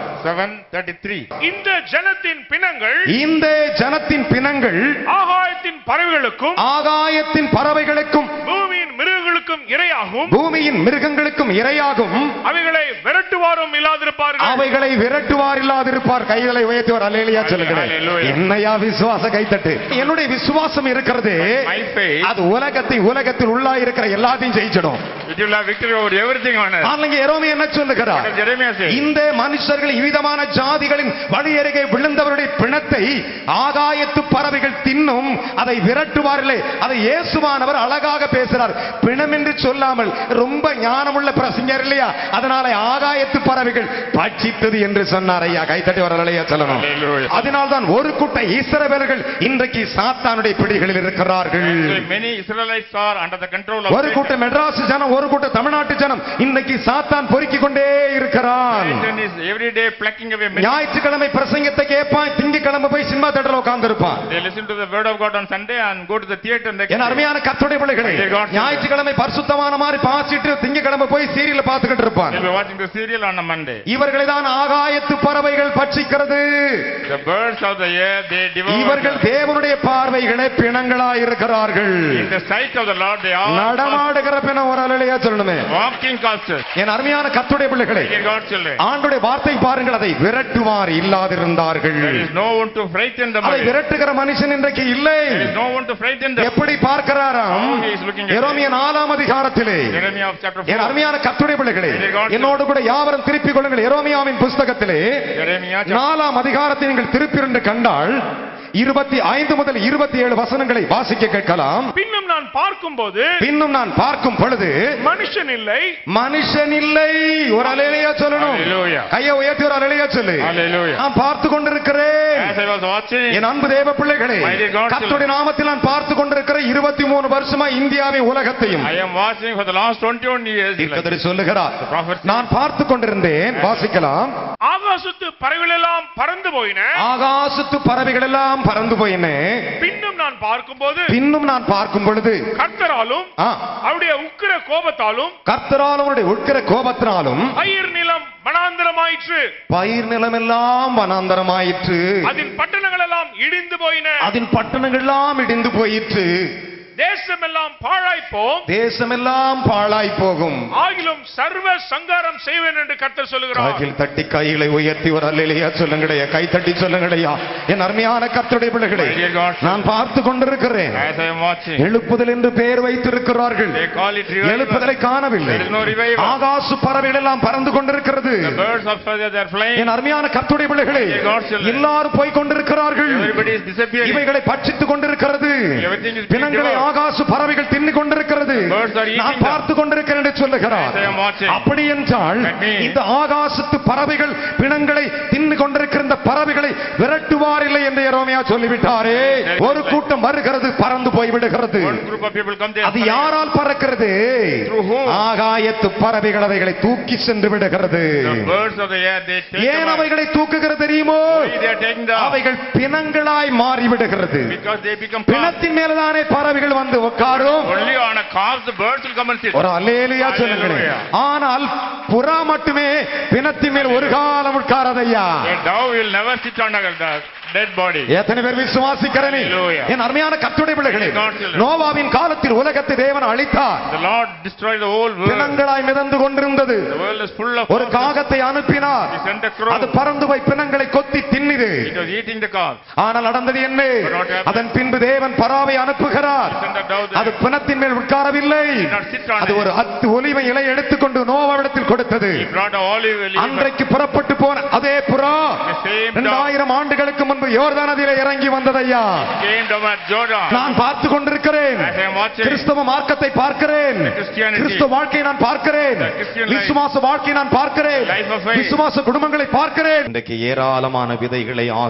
7:33. இந்த ஜனத்தின் பிணங்கள் இந்த ஜனத்தின் பிணங்கள் ஆகாயத்தின் பறவைகளுக்கும் ஆகாயத்தின் பறவைகளுக்கும் பூமியின் மிருகங்களுக்கும் இரையாகும் பூமியின் மிருகங்களுக்கும் இரையாகும் அவைகளை விரட்டுவாரும் இல்லாதிருப்பார்கள் அவைகளை விரட்டுவார் இல்லாதிருப்பார் கைகளை உயர்த்துவார் அல்லேலியா சொல்லுகிறேன் Hallelujah. என்னையா விசுவாச கைத்தட்டு என்னுடைய விசுவாசம் இருக்கிறது My faith, அது உலகத்தை உலகத்தில் உள்ளா இருக்கிற எல்லாத்தையும் ஜெயிச்சிடும் it will have victory over everything on earth. ஆனாங்க எரோமி என்ன சொல்லுகிறார் What does Jeremiah say? இந்த மனுஷர்கள் இவ்விதமான ஜாதிகளின் வழி அருகே விழுந்தவருடைய பிணத்தை ஆகாயத்து பறவைகள் தின்னும் அதை விரட்டுவார்களே அதை இயேசுவானவர் அழகாக பேசுறார் பிணம் என்று சொல்லாமல் ரொம்ப ஞானமுள்ள பிரசங்கர் இல்லையா அதனால ஆகாயத்து பறவைகள் பட்சித்தது என்று சொன்னார் ஐயா கைத்தட்டி வரலையா சொல்லணும் Hallelujah. அதனால்தான் ஒரு கூட்ட இஸ்ரவேலர்கள் இன்றைக்கு சாத்தானுடைய பிடிகளில் இருக்கிறார்கள் Actually, many Israelites are under the control of ஒரு Satan. கூட்ட மெட்ராஸ் ஜனம் ஒரு கூட்ட தமிழ்நாட்டு ஜனம் இன்னைக்கு சாத்தான் பொறுக்கிக் கொண்டே இருக்கிறான் Satan is every day plucking away many. ஞாயிற்றுக்கிழமை பிரசங்கத்தை கேட்பான் திங்கக்கிழமை போய் சினிமா தேட்டர்ல உட்கார்ந்து இருப்பான் They listen to the word of God on Sunday and go to the theater next N day. அருமையான கத்துடைய பிள்ளைகளே Dear God, ஞாயிற்றுக்கிழமை பரிசுத்தமான மாதிரி பாசிட்டு திங்கக்கிழமை போய் சீரியல பார்த்துக்கிட்டு இருப்பான் They'll be watching the serial on a Monday. இவர்களை தான் ஆகாயத்து பறவைகள் பட்சிக்கிறது The birds of the air, they devour. இவர்கள் them. தேவனுடைய பார்வைகளே பிணங்களா இருக்கிறார்கள் In the sight of the Lord, they are நடமாடுகிற பிணம் ஒரு அலையா சொல்லணுமே walking corpses. என் அருமையான கத்துடைய பிள்ளைகளே Dear God, children, ஆண்டுடைய வார்த்தை பாருங்கள் அதை விரட்டுவார் இல்லாதிருந்தார்கள் there is no one to frighten them அதை away. விரட்டுகிற மனுஷன் இன்றைக்கு இல்லை There is no one to frighten them. எப்படி பார்க்கிறாராம் How he is looking at எரோமிய நாலாம் அதிகாரத்திலே Jeremiah of chapter என் 4. அருமையான கத்துடைய பிள்ளைகளே Dear God, என்னோடு கூட யாவரும் திருப்பிக் கொள்ளுங்கள் எரோமியாவின் புஸ்தகத்திலே Jeremiah chapter நாலாம் அதிகாரத்தை நீங்கள் திருப்பிருந்து கண்டால் இருபத்தி ஐந்து முதல் இருபத்தி ஏழு வசனங்களை வாசிக்க கேட்கலாம் பின்னும் நான் பார்க்கும்போது பின்னும் நான் பார்க்கும் பொழுது மனுஷன் இல்லை மனுஷன் இல்லை ஒரு அலையிலையா சொல்லணும் Hallelujah. கையை உயர்த்தி ஒரு அலையிலையா சொல்லு Hallelujah. நான் பார்த்து கொண்டிருக்கிறேன் As I was watching, என் அன்பு தேவ பிள்ளைகளே My dear God, கர்த்தருடைய நாமத்தில் நான் பார்த்து கொண்டிருக்கிற இருபத்தி மூணு வருஷமா இந்தியாவை உலகத்தையும் I am watching for the last 21 years. தீர்க்கதரி சொல்லுகிறார் The prophet நான் பார்த்து கொண்டிருந்தேன் வாசிக்கலாம் ஆகாசத்து பறவைகள் எல்லாம் பறந்து போயின ஆகாசத்து பறவைகள் எல்லாம் பறந்து போயின பின்னும் நான் பார்க்கும்போது பின்னும் நான் பார்க்கும் பொழுது கர்த்தராலும் ஆ, அவருடைய உக்கிர கோபத்தாலும் கர்த்தரால் அவருடைய உட்கிற கோபத்தினாலும் பயிர் நிலம் வனாந்திரமாயிற்று பயிர் நிலமெல்லாம் வனாந்தரமாயிற்று அதன் பட்டணங்கள் எல்லாம் இடிந்து போயின அதன் பட்டணங்கள் எல்லாம் இடிந்து போயிற்று தேசமெல்லாம் பாழாய்ப்போம் தேசமெல்லாம் பாழாய் போகும் ஆகிலும் சர்வ சங்காரம் செய்வேன் என்று கர்த்தர் சொல்லுகிறார் காகில் தட்டி கைகளை உயர்த்தி ஒரு அல்லையா சொல்லுங்களையா கை தட்டி சொல்லுங்களையா என் அருமையான கர்த்தருடைய பிள்ளைகளே My dear God, நான் பார்த்து கொண்டிருக்கிறேன் as I am watching, எழுப்புதல் என்று பெயர் வைத்திருக்கிறார்கள் they call it revival. எழுப்புதலை காணவில்லை There is no revival. ஆகாசு பறவைகள் எல்லாம் பறந்து கொண்டிருக்கிறது The birds of feather, they are flying. என் அருமையான கர்த்தருடைய பிள்ளைகளே My dear God, children. எல்லாரும் போய் கொண்டிருக்கிறார்கள் Everybody is disappearing. இவைகளை பட்சித்துக் கொண்டிருக்கிறது Everything is being பிணங்களை devoured. ஆகாசு பறவைகள் தின்னு கொண்டிருக்கிறது Birds are eating நான் them. பார்த்து கொண்டிருக்கிறேன் என்று சொல்லுகிறார் As I am watching. அப்படி என்றால் That means- இந்த ஆகாசத்து பறவைகள் பிணங்களை தின்னு கொண்டிருக்கிற இந்த பறவைகளை விரட்டுவார் இல்லை என்று எரோமையா சொல்லிவிட்டாரே There is ஒரு no- கூட்டம் வருகிறது பறந்து போய் விடுகிறது One group of people come there. அது யாரால் பறக்கிறது Through whom? ஆகாயத்து பறவைகள் அவைகளை தூக்கி சென்று விடுகிறது The birds of the air, they take ஏன் them out. அவைகளை தூக்குகிறது தெரியுமோ Why they are taking them? அவைகள் பிணங்களாய் மாறி விடுகிறது Because they become calm. பிணத்தின் மேலதானே பறவைகள் வந்து உட்காரும் Only on a calf, the birds will come and sit. ஒரு அல்லேலியா சொல்லுங்களேன் Hallelujah. ஆனால் புறா மட்டுமே பிணத்தின் மேல் ஒரு காலம் உட்காரதையா A dove will never sit on a the dead body. எத்தனை பேர் விசுவாசிக்கிறனே Hallelujah. என் அருமையான கத்துடைய பிள்ளைகளே God children. நோவாவின் காலத்தில் உலகத்தை தேவன் அழித்தார் The Lord destroyed the whole world. பிணங்களாய் மிதந்து கொண்டிருந்தது The world is full of ஒரு corpses. காகத்தை அனுப்பினார் He sent a crow. அது பறந்து போய் பிணங்களை கொத்தி தின்னிது It was eating the calf. ஆனால் நடந்தது என்ன But what happened? அதன் பின்பு தேவன் பறாவை அனுப்புகிறார் He sent a dove there. அது பிணத்தின் மேல் உட்காரவில்லை did not sit on அது it. ஒரு அத்து ஒலிவை இலை எடுத்துக்கொண்டு நோவாவிடத்தில் கொடுத்தது He brought a olive leaf. அன்றைக்கு புறப்பட்டு போன அதே புறா The same dove இரண்டாயிரம் ஆண்டுகளுக்கு முன்பு யோர்தான் நதியில இறங்கி வந்ததையா came down at Jordan. நான் பார்த்து கொண்டிருக்கிறேன் As I am watching, கிறிஸ்தவ மார்க்கத்தை பார்க்கிறேன் The Christianity. கிறிஸ்தவ வாழ்க்கையை நான் பார்க்கிறேன் The Christian life. விசுவாச வாழ்க்கையை நான் பார்க்கிறேன் Life of faith. விசுவாச குடும்பங்களை பார்க்கிறேன் இன்றைக்கு ஏராளமான விதைகளை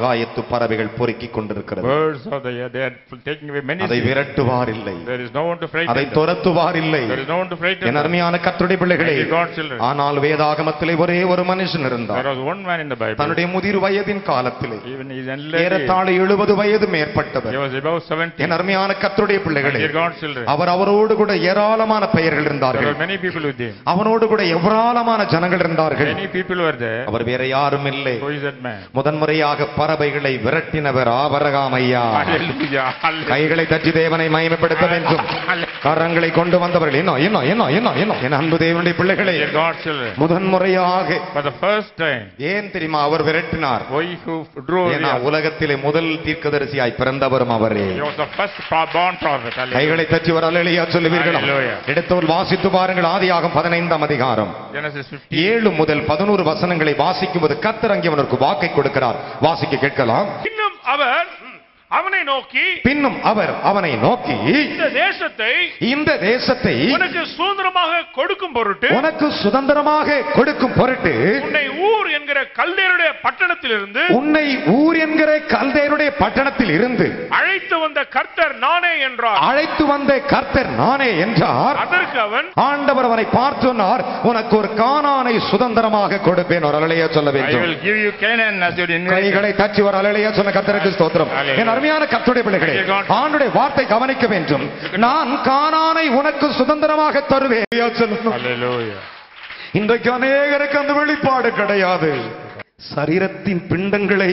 ஆகாயத்து பறவைகள் பொறுக்கிக் கொண்டிருக்கிறது Birds of the air, they are taking away many அதை seeds. விரட்டுவார் இல்லை There is no one to frighten அதை them. துரத்துவார் இல்லை There is no one to frighten N them. அருமையான கத்துடைய பிள்ளைகளே Thank you, God's children. ஆனால் வேதாகமத்திலே ஒரே ஒரு மனுஷன் இருந்தார் There was one man in the Bible. தன்னுடைய முதிர் வயதின் காலத்திலே Even his elderly, ஏறத்தாழ எழுபது வயது மேற்பட்டவர் he was about 70. என் அருமையான கத்துடைய பிள்ளைகளே Dear God's children. அவர் அவரோடு கூட ஏராளமான பெயர்கள் There இருந்தார்கள் were many people with him. அவனோடு கூட ஏராளமான ஜனங்கள் இருந்தார்கள் Many people were there. அவர் வேற யாரும் இல்லை Who is that man? முதன்முறையாக பறவைகளை விரட்டினவர் ஆபரகாம் ஐயா Hallelujah. Hallelujah. கைகளை தட்டி தேவனை மகிமைப்படுத்த வேண்டும் கரங்களை கொண்டு வந்தவர்கள் என்ன என்ன என்ன என்ன என்ன என் அன்பு தேவனுடைய பிள்ளைகளே Dear God's children. முதன்முறையாக For the first time, ஏன் தெரியுமா அவர் விரட்டினார் why who drove ஏன்னா him? உலகத்திலே முதல் தீர்க்கதரிசியாய் பிறந்தவரும் அவரே He was the first pro- born prophet. Hallelujah. கைகளை தட்டி ஒரு அலையா சொல்லுவீர்களா Hallelujah. எடுத்தவர் வாசித்து பாருங்கள் ஆதியாகம் பதினைந்தாம் அதிகாரம் Genesis 15. ஏழு முதல் பதினோரு வசனங்களை வாசிக்கும் போது கத்தர் அங்கே அவனுக்கு வாக்கை கொடுக்கிறார் வாசிக்க கேட்கலாம் இன்னும் அவர் அவனை நோக்கி பின்னும் அவர் அவனை நோக்கி இந்த தேசத்தை இந்த தேசத்தை உனக்கு சுதந்திரமாக கொடுக்கும் பொருட்டு உனக்கு சுதந்திரமாக கொடுக்கும் பொருட்டு உன்னை ஊர் என்கிற கல்லேருடைய பட்டணத்திலிருந்து உன்னை ஊர் என்கிற கல்தேருடைய பட்டணத்தில் இருந்து அழைத்து வந்த கர்த்தர் நானே என்றார் அழைத்து வந்த கர்த்தர் நானே என்றார் அதற்கு அவன் ஆண்டவர் அவனை பார்த்து சொன்னார் உனக்கு ஒரு கானானை சுதந்திரமாக கொடுப்பேன் ஒரு அலையா சொல்ல I வேண்டும் will give you Canaan as your inheritance. கைகளை தச்சு ஒரு அலையா சொன்ன கர்த்தருக்கு ஸ்தோத்திரம் Hallelujah. என் அருமையான கர்த்தருடைய பிள்ளைகளே Thank you, God. ஆண்டுடைய வார்த்தை கவனிக்க வேண்டும் நான் கானானை உனக்கு சுதந்திரமாக தருவேன் ஐயா சொல்லணும். Hallelujah. இன்றைக்கு அநேகருக்கு அந்த வெளிப்பாடு கிடையாது சரீரத்தின் பிண்டங்களை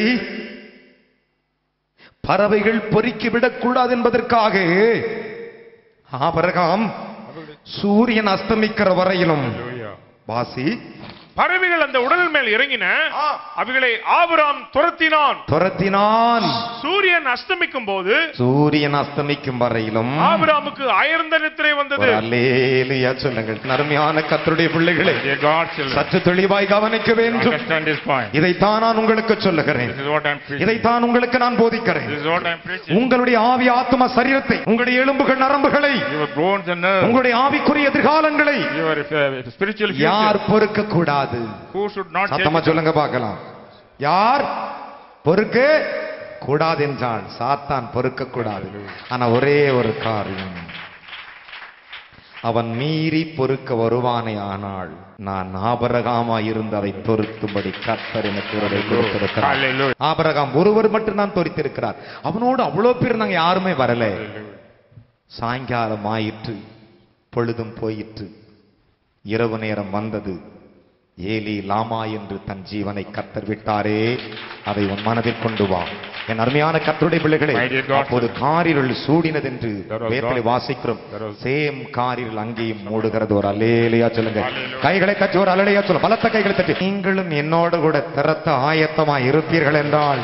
பறவைகள் பொறுக்கி விடக்கூடாது என்பதற்காக ஆபரகாம் சூரியன் அஸ்தமிக்கிற வரையிலும் Hallelujah. வாசி பறவைகள் அந்த உடல் மேல் இறங்கின அவைகளை ஆபிராம் துரத்தினான் துரத்தினான் சூரியன் அஸ்தமிக்கும் போது சூரியன் அஸ்தமிக்கும் வரையிலும் ஆபிராமுக்கு அயர்ந்த நித்திரை வந்தது ஒரு அல்லேலூயா சொல்லுங்கள் நன்மையான கர்த்தருடைய பிள்ளைகளை Dear God's children. சற்று தெளிவாய் கவனிக்க வேண்டும் Understand this point. இதைத்தான் நான் உங்களுக்கு சொல்லுகிறேன் This is what I'm preaching. இதைத்தான் உங்களுக்கு நான் போதிக்கிறேன் This is what I'm preaching. உங்களுடைய ஆவி ஆத்ம சரீரத்தை உங்களுடைய எலும்புகள் நரம்புகளை Your bones and nerves. உங்களுடைய ஆவிக்குரிய எதிர்காலங்களை Your uh, spiritual யார் future. பொறுக்க கூடாது Who should not take சத்தமா it? சொல்லுங்க பார்க்கலாம் யார் பொறுக்க கூடாது என்றான் சாத்தான் பொறுக்க கூடாது ஆனா ஒரே ஒரு காரியம் அவன் மீறி பொறுக்க வருவானே ஆனால் நான் ஆபரகாமா இருந்து அதை பொருத்தும்படி கர்த்தர் எனக்கு உறவை கொடுத்திருக்கிறார் Hallelujah. ஆபரகாம் ஒருவர் மட்டும் தான் பொறித்திருக்கிறார் அவனோடு அவ்வளவு பேர் நாங்க யாருமே வரல சாயங்காலம் ஆயிற்று பொழுதும் போயிற்று இரவு நேரம் வந்தது ஏலி லாமா என்று தன் ஜீவனை கத்தர் விட்டாரே அதை உன் மனதில் கொண்டு வா என் அருமையான கத்தருடைய பிள்ளைகளே My dear God. அப்போது காரிருள் சூடினது என்று There was வேதனை God. வாசிக்கிறோம் There was- சேம் காரிருள் அங்கேயும் மூடுகிறது ஒரு அலேலியா சொல்லுங்க Hallelujah. கைகளை தட்டி ஒரு அலையா சொல்ல பலத்த கைகளை தட்டி நீங்களும் என்னோடு கூட திறத்த ஆயத்தமா இருப்பீர்கள் என்றால்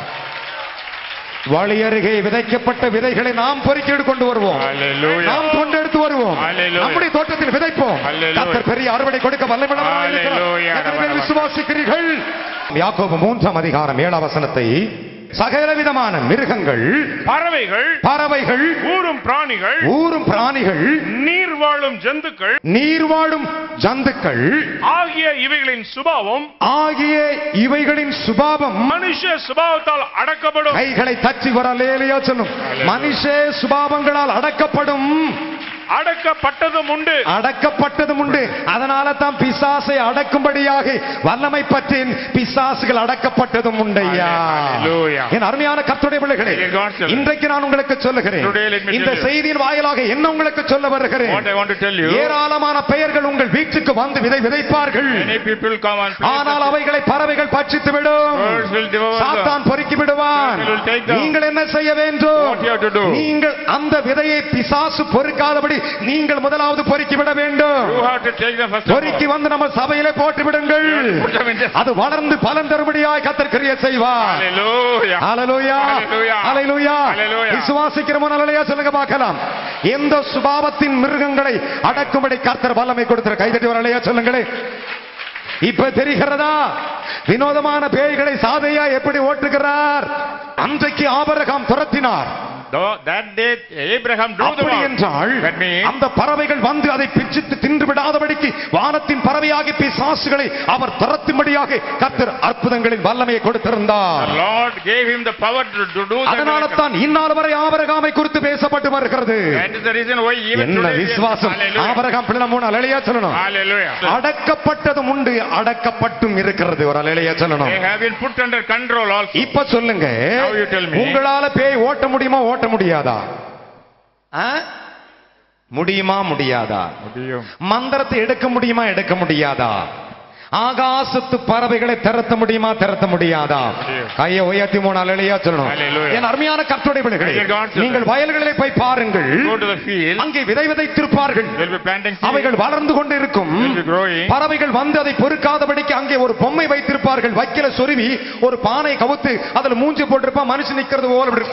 வழி அருகே விதைக்கப்பட்ட விதைகளை நாம் பொறுக்கி கொண்டு வருவோம் Hallelujah. நாம் கொண்டெடுத்து வருவோம் Hallelujah. நம்முடைய தோட்டத்தில் விதைப்போம் Hallelujah. கர்த்தர் பெரிய அறுவடை கொடுக்க வல்லமிடமாக இருக்கிறார். Hallelujah. எத்தனை பேர் விசுவாசிக்கிறீர்கள் யாக்கோபு மூன்றாம் அதிகாரம் ஏழாம் வசனத்தை சகல விதமான மிருகங்கள் பறவைகள் பறவைகள் ஊரும் பிராணிகள் ஊரும் பிராணிகள் நீர் வாழும் ஜந்துக்கள் நீர் வாழும் ஜந்துக்கள் ஆகிய இவைகளின் சுபாவம் ஆகிய இவைகளின் சுபாவம் மனுஷ சுபாவத்தால் அடக்கப்படும் கைகளை தச்சி வர லேலியா சொல்லும் மனுஷ சுபாவங்களால் அடக்கப்படும் அடக்கப்பட்டதும் உண்டு அடக்கப்பட்டதும் உண்டு அதனால தான் பிசாசை அடக்கும்படியாக வல்லமை பற்றின் பிசாசுகள் அடக்கப்பட்டதும் உண்டையா Hallelujah. என் அருமையான கர்த்தருடைய பிள்ளைகளே Dear God's children. இன்றைக்கு நான் உங்களுக்கு சொல்லுகிறேன் Today let me இந்த tell you. செய்தியின் வாயிலாக என்ன உங்களுக்கு சொல்ல வருகிறேன் What I want to tell you, ஏராளமான பெயர்கள் உங்கள் வீட்டுக்கு வந்து விதை விதைப்பார்கள் many people come and preach ஆனால் the- அவைகளை பறவைகள் பட்சித்து விடும் Birds will devour them. சாத்தான் பொறுக்கி விடுவான் Satan will take them. நீங்கள் என்ன செய்ய வேண்டும் What you have to do? நீங்கள் அந்த விதையை பிசாசு பொறுக்காதபடி நீங்கள் முதலாவது பொறுக்கி விட வேண்டும் You have to take them first of பொறுக்கி all. வந்து நம்ம சபையிலே போட்டு விடுங்கள் Put them in the- அது வளர்ந்து பலன் தரும்படியாய் கத்தர் கிரியை செய்வார் Hallelujah. ஹalleluya Hallelujah. ஹalleluya Hallelujah. விசுவாசிக்கிறவன் ஹalleluya சொல்லுங்க பார்க்கலாம் எந்த சுபாவத்தின் மிருகங்களை அடக்கும்படி கர்த்தர் வல்லமை கொடுத்திரு கைதட்டி ஒரு ஹalleluya சொல்லுங்களேன் இப்ப தெரிகிறதா வினோதமான பேய்களை சாதையா எப்படி ஓட்டுகிறார் அன்றைக்கு Abraham துரத்தினார் Though that day Abraham drew the அப்படி vow. என்றால் That means அந்த பறவைகள் வந்து அதை பிச்சித்து தின்று விடாதபடிக்கு வானத்தின் பறவையாகி பிசாசுகளை அவர் துரத்தும்படியாக கர்த்தர் அற்புதங்களின் வல்லமையை the கொடுத்திருந்தார் Lord gave him the power to, to do that. அதனால miracle. தான் இந்நாள் வரை ஆபரகாமை குறித்து பேசப்பட்டு வருகிறது That is the reason why even என்ன today we are- விசுவாசம் Hallelujah. ஆபரகாம் பிள்ளை மூணு அலையா சொல்லணும் Hallelujah. அடக்கப்பட்டதும் உண்டு அடக்கப்பட்டும் இருக்கிறது ஒரு அலையா சொல்லணும் They have been put under control also. இப்ப சொல்லுங்க Now you tell me. உங்களால பேய் ஓட்ட முடியுமா ஓட்ட முடியாதா ஆ? முடியுமா முடியாதா மந்திரத்தை எடுக்க முடியுமா எடுக்க முடியாதா ஆகாசத்து பறவைகளை திறத்த முடியுமா திறத்த முடியாதா முடியும். கையை உயர்த்தி மூணு அலையா சொல்லணும் Hallelujah. என் அருமையான கர்த்தருடைய பிள்ளைகளே Dear God, children. நீங்கள் வயல்களிலே போய் பாருங்கள் Go to the field. அங்கே விதை விதைத்திருப்பார்கள் They'll be planting seeds. அவைகள் வளர்ந்து கொண்டு இருக்கும் They'll be growing. பறவைகள் வந்து அதை பொறுக்காதபடிக்கு அங்கே ஒரு பொம்மை வைத்திருப்பார்கள் வைக்கல சொருவி ஒரு பானை கவுத்து அதுல மூஞ்சி போட்டிருப்பான் மனுஷன் நிக்கிறது போல இப்படி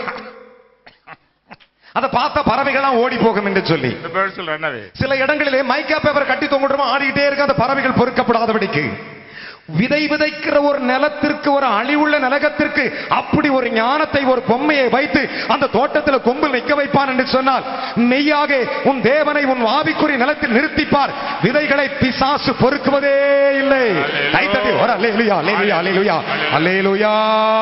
அதை பார்த்தா பறவைகள்லாம் ஓடி போகும் என்று சொல்லி The birds will run away. சில இடங்களிலே மைக்கா பேப்பர் கட்டி தொங்கிட்டுமா ஆடிக்கிட்டே இருக்கு அந்த பறவைகள் பொறுக்கப்படாதபடிக்கு விதை விதைக்கிற ஒரு நிலத்திற்கு ஒரு அழிவுள்ள நிலகத்திற்கு அப்படி ஒரு ஞானத்தை ஒரு பொம்மையை வைத்து அந்த தோட்டத்தில் கொம்பில் நிற்க வைப்பான் என்று சொன்னால் மெய்யாக உன் தேவனை உன் ஆவிக்குறி நிலத்தில் நிறுத்திப்பார் விதைகளை பிசாசு பொறுக்குவதே இல்லை கைத்தட்டி ஒரு அல்லேலுயா அல்லேலுயா அல்லேலுயா அல்லேலுயா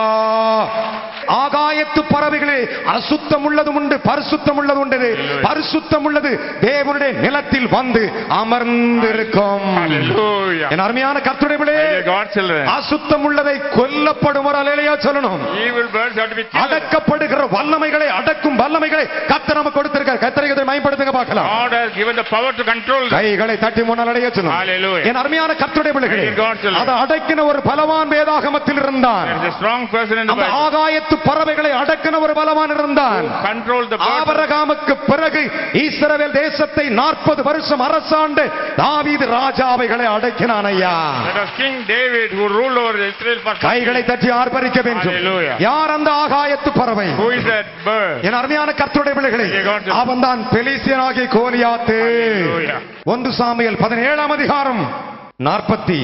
ஆகாயத்து பறவைகளே அசுத்தம் உள்ளதும் உண்டு பரிசுத்தம் உள்ளது உண்டு பரிசுத்தம் உள்ளது தேவனுடைய நிலத்தில் வந்து அமர்ந்திருக்கும் Hallelujah. என் அருமையான கர்த்தருடைய Dear God children. அசுத்தம் உள்ளதை கொல்லப்படும் ஒரு அலையிலையா சொல்லணும் Evil birds have to be killed. அடக்கப்படுகிற வல்லமைகளை அடக்கும் வல்லமைகளை கர்த்தர் நமக்கு கொடுத்திருக்கார் கத்தரிகத்தை பயன்படுத்துங்க பார்க்கலாம் God has given the power to control them. கைகளை தட்டி முன்னால் அடைய சொல்லணும் Hallelujah. என் அருமையான கர்த்தருடைய பிள்ளைகளே Dear God children. அதை அடக்கின ஒரு பலவான் வேதாகமத்தில் இருந்தான் There is a strong person in the அந்த Bible. ஆகாயத்து பறவைகளை அடக்கின ஒரு பலவான் இருந்தான் Control the birds. ஆபரகாமுக்கு பிறகு ஈஸ்ரவேல் தேசத்தை நாற்பது வருஷம் அரசாண்டு தாவீது ராஜாவைகளை அடக்கினான் ஐயா That was King David who ruled over Israel for கைகளை தட்டி ஆர்ப்பரிக்க வேண்டும் Hallelujah. யார் அந்த ஆகாயத்து பறவை Who is that bird? என் அருமையான கர்த்தருடைய பிள்ளைகளே Dear God, அவன் தான் பெலிசியனாகிய கோலியாத்து Hallelujah. ஒன்று சாமியல் பதினேழாம் அதிகாரம் நாற்பத்தி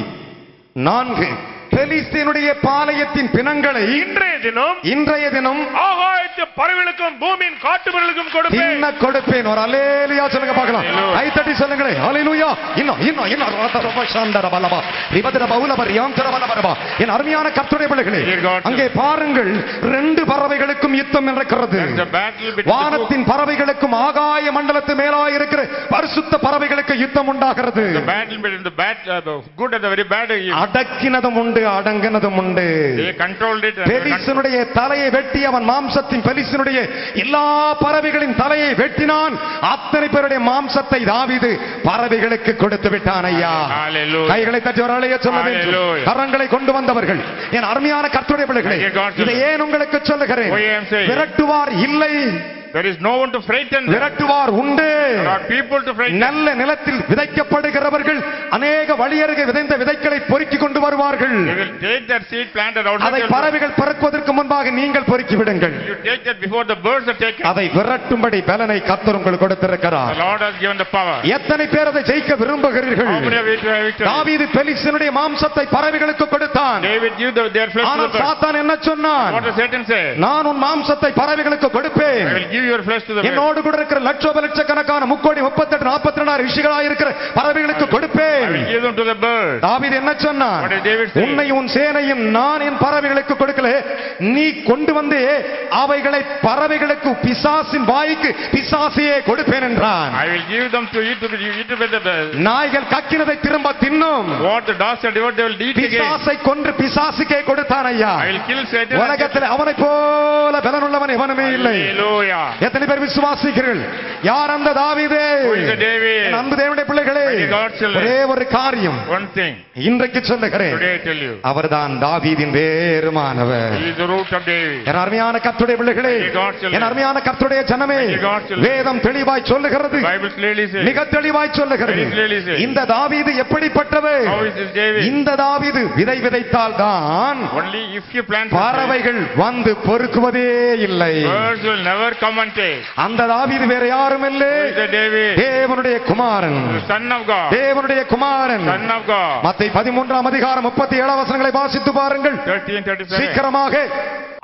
நான்கு பெலிஸ்தீனுடைய பாளையத்தின் பிணங்களை இன்றைய தினம் இன்றைய தினம் ஆகாயத்து பறவைகளுக்கும் பூமியின் காட்டு மிருகளுக்கும் கொடுப்பேன் தின்ன கொடுப்பேன் ஒரு அலேலியா சொல்லுங்க பார்க்கலாம் Hallelujah. கை தட்டி சொல்லுங்களேன் அலேலுயா இன்னும் இன்னும் இன்னும் ரத ரப சாந்தர பலபா ரிபதர பவுலபர் யாந்தர பலபரபா என் அருமையான கர்த்தருடைய பிள்ளைகளே Dear God. அங்கே பாருங்கள் ரெண்டு பறவைகளுக்கும் யுத்தம் நடக்கிறது There's a battle between the two. வானத்தின் பறவைகளுக்கும் ஆகாய மண்டலத்து மேலாய் இருக்கிற பரிசுத்த பறவைகளுக்கு யுத்தம் உண்டாகிறது The battle between the bad, uh, the good and the very bad. evil. அடக்கினதும் உண்டு அடங்கினதும் உண்டு They controlled it. and they controlled- பெலிசனுடைய தலையை வெட்டி அவன் மாம்சத்தின் பெலிசனுடைய எல்லா பறவைகளின் தலையை வெட்டினான் அத்தனை பேருடைய மாம்சத்தை தாவீது பறவைகளுக்கு கொடுத்து விட்டான் ஐயா Hallelujah. கைகளை தட்டி ஒரு அலைய சொல்ல வேண்டும் Hallelujah. கரங்களை கொண்டு வந்தவர்கள் என் அருமையான கர்த்தருடைய பிள்ளைகளே Dear God, இதை ஏன் உங்களுக்கு சொல்லுகிறேன் Why I am saying? விரட்டுவார் இல்லை There is no one to frighten them. விரட்டுவார் உண்டு There are people to frighten. நல்ல நிலத்தில் விதைக்கப்படுகிறவர்கள் அநேக வழியருகே விதைந்த விதைகளை பொறுக்கி கொண்டு வருவார்கள் They will take that seed planted அதை outside. your- பறவைகள் பிறக்குவதற்கு முன்பாக நீங்கள் பொறுக்கி விடுங்கள் You take that before the birds are taken. அதை விரட்டும்படி பலனை கத்தர் உங்களுக்கு The கொடுத்திருக்கிறார் Lord has given the power. எத்தனை பேர் அதை ஜெயிக்க விரும்புகிறீர்கள் How many of you to have victory? தாவீது பெலிசனுடைய மாம்சத்தை பறவைகளுக்கு கொடுத்தான் David give the, their flesh to ஆனால் the birds. சாத்தான் என்ன சொன்னான் What does Satan say? நான் உன் மாம்சத்தை பறவைகளுக்கு கொடுப்பேன் I will give your flesh to the birds. என்னோடு கூட இருக்கிற லட்சோப லட்சக்கணக்கான முக்கோடி முப்பத்தெட்டு நாற்பத்தி ரெண்டாயிரம் ரிஷிகளாக இருக்கிற பறவைகளுக்கு I கொடுப்பேன் will give them to the birds. தாவீது என்ன சொன்னான் What did David say? உன்னை உன் சேனையும் நான் என் பறவைகளுக்கு கொடுக்கல நீ கொண்டு வந்து அவைகளை பறவைகளுக்கு பிசாசின் வாய்க்கு பிசாசையே கொடுப்பேன் என்றான் I will give them to eat to be eaten by the birds. நாய்கள் கக்கினதை திரும்ப தின்னும் What the dogs have devoured, they will eat again. பிசாசை கொன்று பிசாசுக்கே கொடுத்தான் ஐயா I will kill Satan. உலகத்தில் அவனை போல பலனுள்ளவன் எவனுமே இல்லை Hallelujah. எத்தனை பேர் விசுவாசிக்கிறீர்கள் யார் அந்த தாவீதே Who is the David? என் அன்பு தேவனுடைய பிள்ளைகளே Mighty God children. ஒரே ஒரு காரியம் One thing. இன்றைக்கு சொல்லுகிறேன் Today I tell you. அவர்தான் தாவீதின் வேறுமானவர் He is the root of David. என் அருமையான கர்த்தருடைய பிள்ளைகளே Mighty God children. என் அருமையான கர்த்தருடைய ஜனமே Mighty God children. வேதம் தெளிவாய் சொல்லுகிறது The Bible clearly says. மிக தெளிவாய் சொல்லுகிறது Very clearly says. இந்த தாவீது எப்படிப்பட்டவர் How is this David? இந்த தாவீது விதை விதைத்தால் தான் Only if you plant something, பறவைகள் வந்து பொறுக்குவதே இல்லை birds will never come and take. அந்த தாவீது வேற யாரும் இல்லை Who is the David? தேவனுடைய குமாரன் The son of God. தேவனுடைய குமாரன் Son of God. மத்தை பதிமூன்றாம் அதிகாரம் முப்பத்தி ஏழாம் வசனங்களை வாசித்து பாருங்கள் 13, 37. சீக்கிரமாக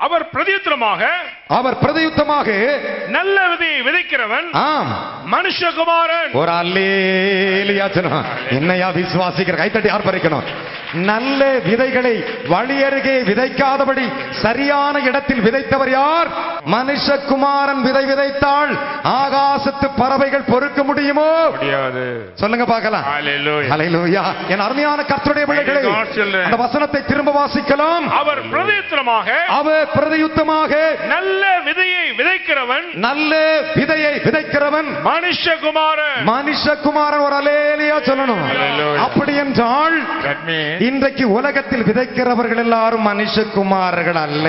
அவர் பிரதியுத்தரமாக அவர் பிரதியுத்தமாக நல்ல விதையை விதைக்கிறவன் ஆம் மனுஷகுமாரன் ஒரு அல்லேலியா சொன்னா என்னையா விசுவாசிக்கிற கைத்தட்டி ஆர்ப்பரிக்கணும் நல்ல விதைகளை வழியருகே விதைக்காதபடி சரியான இடத்தில் விதைத்தவர் யார் மனுஷகுமாரன் விதை விதைத்தால் ஆகாசத்து பறவைகள் பொறுக்க முடியுமோ முடியாது சொல்லுங்க பார்க்கலாம் Hallelujah. ஹalleluya என் அருமையான கர்த்தருடைய பிள்ளைகளே May God children. அந்த வசனத்தை திரும்ப வாசிக்கலாம் அவர் பிரதியுத்தரமாக அவர் பிரதியுத்தமாக நல்ல விதையை விதைக்கிறவன் நல்ல விதையை விதைக்கிறவன் மனுஷகுமாரன் மனுஷகுமாரன் ஒரு அலேலியா சொல்லணும் Hallelujah. அப்படி என்றால் That means இன்றைக்கு உலகத்தில் விதைக்கிறவர்கள் எல்லாரும் மனுஷகுமாரர்கள் அல்ல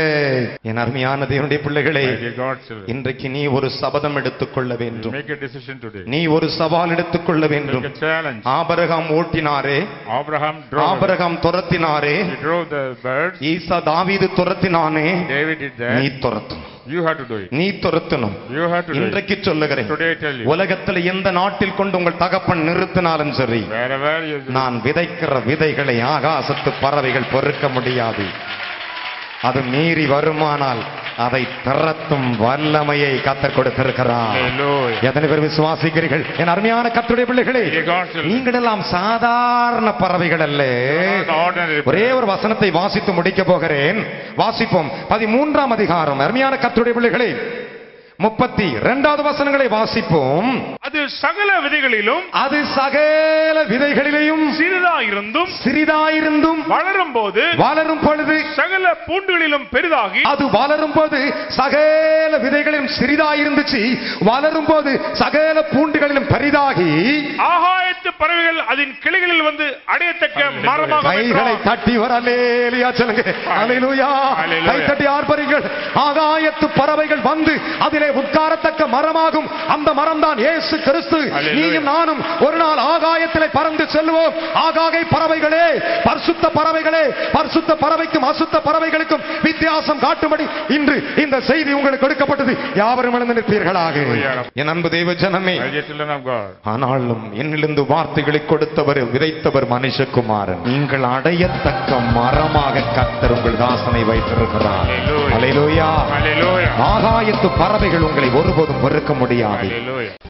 என் அருமையான தேவனுடைய பிள்ளைகளே my dear God children, இன்றைக்கு நீ ஒரு சபதம் எடுத்துக்கொள்ள வேண்டும் make a decision today. நீ ஒரு சவால் எடுத்துக்கொள்ள வேண்டும் Make a challenge. Abraham ஓட்டினாரே Abraham drove. Abraham துரத்தினாரே He drove the birds. ஈசா தாவீது துரத்தினானே David did நீ that. துரத்தணும் You have to do it. நீ துரத்தணும் You have to do it. இன்றைக்கு சொல்லுகிறேன் Today I tell you. உலகத்துல எந்த நாட்டில் கொண்டு உங்கள் தகப்பன் நிறுத்தினாலும் சரி Wherever you நான் விதைக்கிற விதைகளை ஆகாசத்து பறவைகள் பொறுக்க முடியாது அது மீறி வருமானால் அதை திறத்தும் வல்லமையை கத்தர் கொடுத்திருக்கிறார் Hallelujah. எத்தனை பேர் விசுவாசிக்கிறீர்கள் என் அருமையான கத்துடைய பிள்ளைகளே Dear God children, நீங்கள் எல்லாம் சாதாரண பறவைகள் அல்ல not ordinary ஒரே ஒரு வசனத்தை வாசித்து முடிக்க போகிறேன் வாசிப்போம் பதிமூன்றாம் அதிகாரம் அருமையான கத்துடைய பிள்ளைகளே முப்பத்தி இரண்டாவது வசனங்களை வாசிப்போம் அது சகல விதைகளிலும் அது சகல விதைகளிலேயும் சிறிதாயிருந்தும் சிறிதாயிருந்தும் வளரும் போது வளரும் பொழுது சகல பூண்டுகளிலும் பெரிதாகி அது வளரும் போது சகல விதைகளிலும் சிறிதாயிருந்துச்சு வளரும் போது சகல பூண்டுகளிலும் பெரிதாகி ஆகாயத்து பறவைகள் அதன் கிளைகளில் வந்து அடையத்தக்க மரமாக கைகளை வென்றார். தட்டி வர அல்லேலியா சொல்லுங்க அல்லேலூயா Hallelujah. கை தட்டி ஆர்ப்பரிங்கள் ஆகாயத்து பறவைகள் வந்து அதிலே உட்காரத்தக்க மரமாகும் அந்த மரம் தான் இயேசு கிறிஸ்து Hallelujah. நீயும் நானும் ஒரு நாள் ஆகாயத்திலே பறந்து செல்வோம் ஆகாய பறவைகளே பரிசுத்த பறவைகளே பரிசுத்த பறவைக்கும் அசுத்த பறவைகளுக்கும் வித்தியாசம் காட்டும்படி இன்று இந்த செய்தி உங்களுக்கு கொடுக்கப்பட்டது யாவரும் எழுந்து நிற்பீர்களாக என் அன்பு தெய்வ ஜனமே my dear children of God. ஆனாலும் என்னிலிருந்து வார்த்தைகளை கொடுத்தவர் விதைத்தவர் மனுஷகுமாரன் நீங்கள் அடையத்தக்க மரமாக கர்த்தர் உங்கள் தாசனை வைத்திருக்கிறார் Hallelujah. அலையிலோயா Hallelujah. ஆகாயத்து பறவைகள் உங்களை ஒருபோதும் பொறுக்க முடியாது Hallelujah.